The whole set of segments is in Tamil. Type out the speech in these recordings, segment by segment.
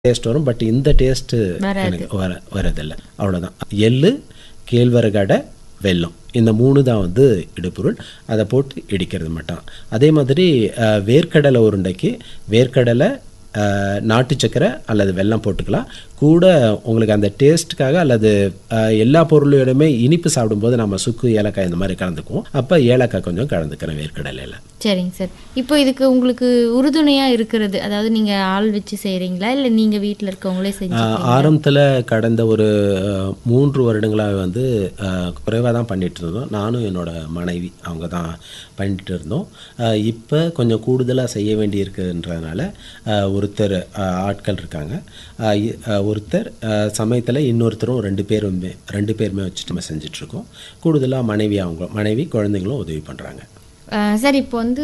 டேஸ்ட் வரும் பட் இந்த டேஸ்ட்டு வராது. எனக்கு வர வரதில்லை அவ்வளோதான் எள்ளு கேழ்வரகடை வெல்லம் இந்த மூணு தான் வந்து இடுபொருள் அதை போட்டு இடிக்கிறது மட்டும் அதே மாதிரி அஹ், வேர்க்கடலை உருண்டைக்கு வேர்க்கடலை அஹ், நாட்டு சக்கரை அல்லது வெல்லம் போட்டுக்கலாம் கூட உங்களுக்கு அந்த டேஸ்ட்டுக்காக அல்லது அஹ், எல்லா பொருளோடையுமே இனிப்பு சாப்பிடும்போது நம்ம சுக்கு ஏலக்காய் இந்த மாதிரி கலந்துக்குவோம் அப்போ ஏலக்காய் கொஞ்சம் கலந்துக்கிறேன் வேர்க்கடலையில் சரிங்க சார் இப்போ இதுக்கு உங்களுக்கு உறுதுணையா இருக்கிறது அதாவது நீங்க ஆள் வச்சு செய்றீங்களா இல்ல நீங்க வீட்ல இருக்கவங்களே செஞ்சு ஆரம்பத்தில் கடந்த ஒரு அஹ், மூன்று வருடங்களாக வந்து குறைவாக தான் பண்ணிட்டு இருந்தோம் நானும் என்னோட மனைவி அவங்க தான் பண்ணிட்டு இருந்தோம் இப்போ கொஞ்சம் கூடுதலாக செய்ய வேண்டி இருக்குன்றதுனால அஹ், ஒருத்தர் அஹ், ஆட்கள் இருக்காங்க அஹ், இ- அஹ், ஒருத்தர் சமயத்தில் இன்னொருத்தரும் ரெண்டு பேருமே ரெண்டு பேருமே வச்சுட்டு நம்ம செஞ்சிட்ருக்கோம் கூடுதலாக மனைவி அவங்க மனைவி குழந்தைங்களும் உதவி பண்ணுறாங்க அஹ் சார் இப்போ வந்து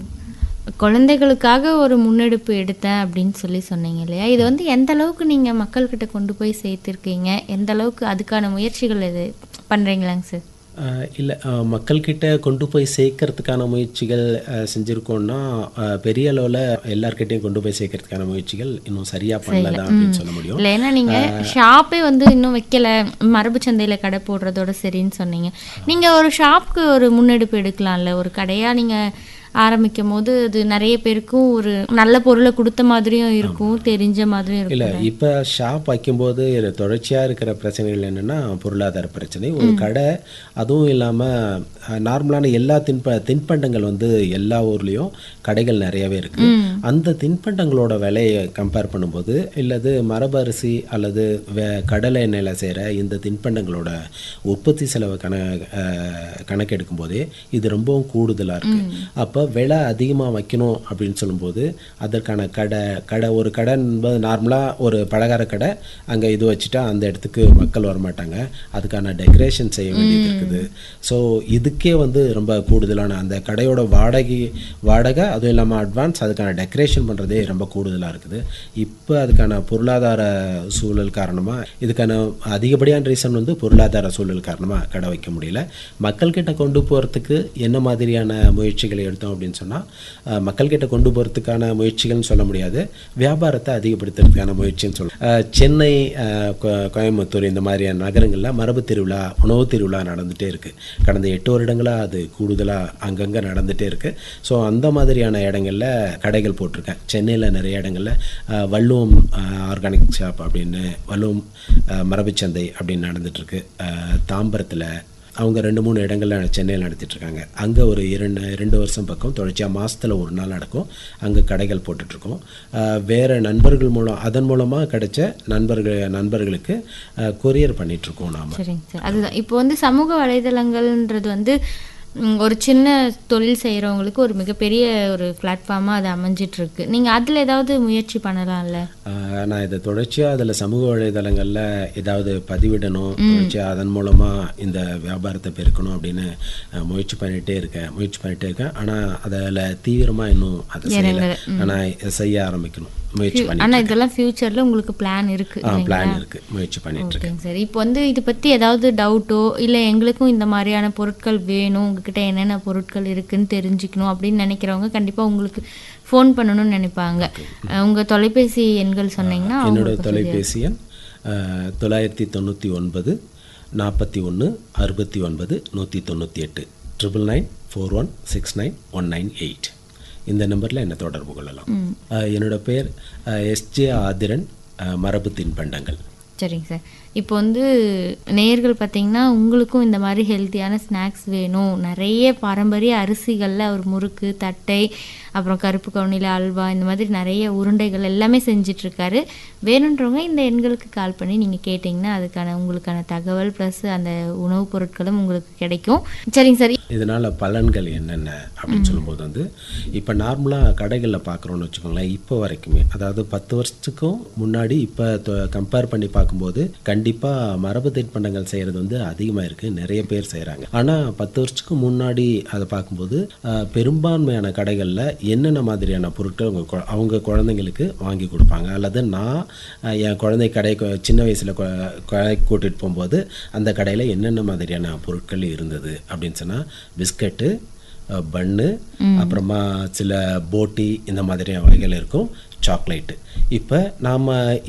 குழந்தைகளுக்காக ஒரு முன்னெடுப்பு எடுத்தேன் அப்படின்னு சொல்லி சொன்னீங்க இல்லையா இது வந்து எந்த அளவுக்கு நீங்கள் மக்கள்கிட்ட கொண்டு போய் சேர்த்துருக்கீங்க எந்த அளவுக்கு அதுக்கான முயற்சிகள் இது பண்ணுறீங்களாங்க சார் இல்லை மக்கள்கிட்ட கொண்டு போய் சேர்க்கறதுக்கான முயற்சிகள் அஹ், செஞ்சிருக்கோம்னா அஹ், பெரிய அளவில் எல்லார்கிட்டையும் கொண்டு போய் சேர்க்கறதுக்கான முயற்சிகள் இன்னும் சரியாக பண்ணல தான் அப்படின்னு சொல்ல முடியும் இல்லை ஏன்னா நீங்கள் ஷாப்பே வந்து இன்னும் வைக்கல மரபு சந்தையில் கடை போடுறதோட சரின்னு சொன்னீங்க நீங்கள் ஒரு ஷாப்க்கு ஒரு முன்னெடுப்பு எடுக்கலாம்ல ஒரு கடையாக நீங்கள் ஆரம்பிக்கும் போது அது நிறைய பேருக்கும் ஒரு நல்ல பொருளை கொடுத்த மாதிரியும் இருக்கும் தெரிஞ்ச மாதிரியும் இருக்கும் இல்லை இப்போ ஷாப் வைக்கும்போது தொடர்ச்சியாக இருக்கிற பிரச்சனைகள் என்னென்னா பொருளாதார பிரச்சனை ஒரு கடை அதுவும் இல்லாமல் நார்மலான எல்லா தின்ப தின்பண்டங்கள் வந்து எல்லா ஊர்லேயும் கடைகள் நிறையவே இருக்குது அந்த தின்பண்டங்களோட விலையை கம்பேர் பண்ணும்போது இல்லது மரபரிசி அல்லது வே கடலை எண்ணெயில் செய்கிற இந்த தின்பண்டங்களோட உற்பத்தி செலவு கண அஹ், கணக்கெடுக்கும் போதே இது ரொம்பவும் கூடுதலாக இருக்குது அப்போ விலை அதிகமாக வைக்கணும் அப்படின்னு சொல்லும்போது அதற்கான கடை கடை ஒரு கடை என்பது நார்மலாக ஒரு பலகார கடை அங்கே இது வச்சுட்டா அந்த இடத்துக்கு மக்கள் வரமாட்டாங்க அதுக்கான டெக்கரேஷன் செய்ய வேண்டியது இருக்குது ஸோ இதுக்கே வந்து ரொம்ப கூடுதலான அந்த கடையோட வாடகை வாடகை அதுவும் இல்லாமல் அட்வான்ஸ் அதுக்கான டெக்கரேஷன் பண்ணுறதே ரொம்ப கூடுதலாக இருக்குது இப்போ அதுக்கான பொருளாதார சூழல் காரணமாக இதுக்கான அதிகப்படியான ரீசன் வந்து பொருளாதார சூழல் காரணமாக கடை வைக்க முடியல மக்கள்கிட்ட கொண்டு போகிறதுக்கு என்ன மாதிரியான முயற்சிகளை எடுத்தோம் அப்படின்னு சொன்னால் மக்கள்கிட்ட கொண்டு போகிறதுக்கான முயற்சிகள்னு சொல்ல முடியாது வியாபாரத்தை அதிகப்படுத்துறதுக்கான முயற்சின்னு சொல்லலாம் சென்னை அஹ், கோ- கோயம்புத்தூர் இந்த மாதிரியான நகரங்களில் மரபு திருவிழா உணவு திருவிழா நடந்துகிட்டே இருக்குது கடந்த எட்டு வருடங்களாக அது கூடுதலாக அங்கங்கே நடந்துகிட்டே இருக்குது ஸோ அந்த மாதிரியான இடங்கள்ல கடைகள் போட்டிருக்கேன் சென்னையில் நிறைய இடங்கள்ல அஹ், வள்ளுவம் ஆர்கானிக் ஷாப் அப்படின்னு வள்ளுவம் அஹ், மரபுச்சந்தை அப்படின்னு நடந்துட்டுருக்கு தாம்பரத்தில் அவங்க ரெண்டு மூணு இடங்கள்ல சென்னையில் நடத்திட்டு இருக்காங்க அங்கே ஒரு இரண்டு ரெண்டு வருஷம் பக்கம் தொடர்ச்சியாக மாசத்துல ஒரு நாள் நடக்கும் அங்கே கடைகள் போட்டுட்ருக்கோம் வேறு நண்பர்கள் மூலம் அதன் மூலமாக கிடைச்ச நண்பர்கள் நண்பர்களுக்கு கொரியர் பண்ணிகிட்ருக்கோம் நாம் சரிங்க சார் அதுதான் இப்போ வந்து சமூக வலைதளங்கள்ன்றது வந்து ம், ஒரு சின்ன தொழில் செய்கிறவங்களுக்கு ஒரு மிகப்பெரிய ஒரு பிளாட்ஃபார்மாக அது அமைஞ்சிட்டு இருக்கு நீங்கள் அதில் ஏதாவது முயற்சி பண்ணலாம்ல ஆஹ் நான் இதை தொடர்ச்சியாக அதில் சமூக வலைதளங்களில் ஏதாவது பதிவிடணும் தொடர்ச்சியாக அதன் மூலமாக இந்த வியாபாரத்தை பெருக்கணும் அப்படின்னு ஆஹ் முயற்சி பண்ணிகிட்டே இருக்கேன் முயற்சி பண்ணிகிட்டே இருக்கேன் ஆனால் அதில் தீவிரமாக இன்னும் அதை செய்யலை ஆனால் செய்ய ஆரம்பிக்கணும் முயற்சி பண்ணி ஆனால் இதெல்லாம் ஃப்யூச்சரில் உங்களுக்கு பிளான் இருக்குது பிளான் இருக்குது முயற்சி பண்ணிட்டு இருக்கேன் ஓகேங்க சார் இப்போ வந்து இதை பற்றி ஏதாவது டவுட்டோ இல்லை எங்களுக்கும் இந்த மாதிரியான பொருட்கள் வேணும் உங்ககிட்ட என்னென்ன பொருட்கள் இருக்குன்னு தெரிஞ்சுக்கணும் அப்படின்னு நினைக்கிறவங்க கண்டிப்பாக உங்களுக்கு ஃபோன் பண்ணணும்னு நினைப்பாங்க அஹ் உங்க தொலைபேசி எண்கள் சொன்னீங்கன்னா என்னோட தொலைபேசி எண் ஆஹ், தொள்ளாயிரத்தி தொண்ணூற்றி ஒன்பது நாற்பத்தி ஒன்று அறுபத்தி ஒன்பது நூற்றி தொண்ணூற்றி எட்டு triple nine four one six nine one nine eight இந்த நம்பரில் என்னை தொடர்பு கொள்ளலாம் ஆஹ், என்னோட பேர் எஸ்ஜே ஆதிரன் ஆஹ், மரபு தின்பண்டங்கள் சரிங்க சார் இப்போ வந்து நேர்கள் பார்த்தீங்கன்னா உங்களுக்கும் இந்த மாதிரி ஹெல்த்தியான ஸ்நாக்ஸ் வேணும் நிறைய பாரம்பரிய அரிசிகளில் ஒரு முறுக்கு தட்டை அப்புறம் கருப்பு கவுனியில் அல்வா இந்த மாதிரி நிறைய உருண்டைகள் எல்லாமே செஞ்சிட்ருக்காரு வேணுன்றவங்க இந்த எண்களுக்கு கால் பண்ணி நீங்கள் கேட்டிங்கன்னா அதுக்கான உங்களுக்கான தகவல் ப்ளஸ் அந்த உணவுப் பொருட்களும் உங்களுக்கு கிடைக்கும் சரிங்க சார் இதனால் பலன்கள் என்னென்ன அப்படின்னு சொல்லும்போது வந்து இப்போ நார்மலாக கடைகளில் பார்க்குறோன்னு வச்சுக்கோங்களேன் இப்போ வரைக்குமே அதாவது பத்து வருஷத்துக்கும் முன்னாடி இப்போ கம்பேர் பண்ணி பார்க்கும்போது கண்டிப்பாக மரபு தின்பண்டங்கள் செய்கிறது வந்து அதிகமாக இருக்குது நிறைய பேர் செய்கிறாங்க ஆனால் பத்து வருஷத்துக்கு முன்னாடி அதை பார்க்கும்போது ஆஹ், பெரும்பான்மையான கடைகளில் என்னென்ன மாதிரியான பொருட்கள் அவங்க கொ- அவங்க குழந்தைங்களுக்கு வாங்கி கொடுப்பாங்க அல்லது நான் ஆஹ், என் குழந்தை கடை கொ- சின்ன வயசில் கடைக்கு கூட்டிகிட்டு போகும்போது அந்த கடையில் என்னென்ன மாதிரியான பொருட்கள் இருந்தது அப்படின்னு சொன்னால் பிஸ்கட்டு பன்னு அப்புறமா சில போட்டி இந்த மாதிரியான வகைகள் இருக்கும் சாக்லேட்டு இப்போ நாம்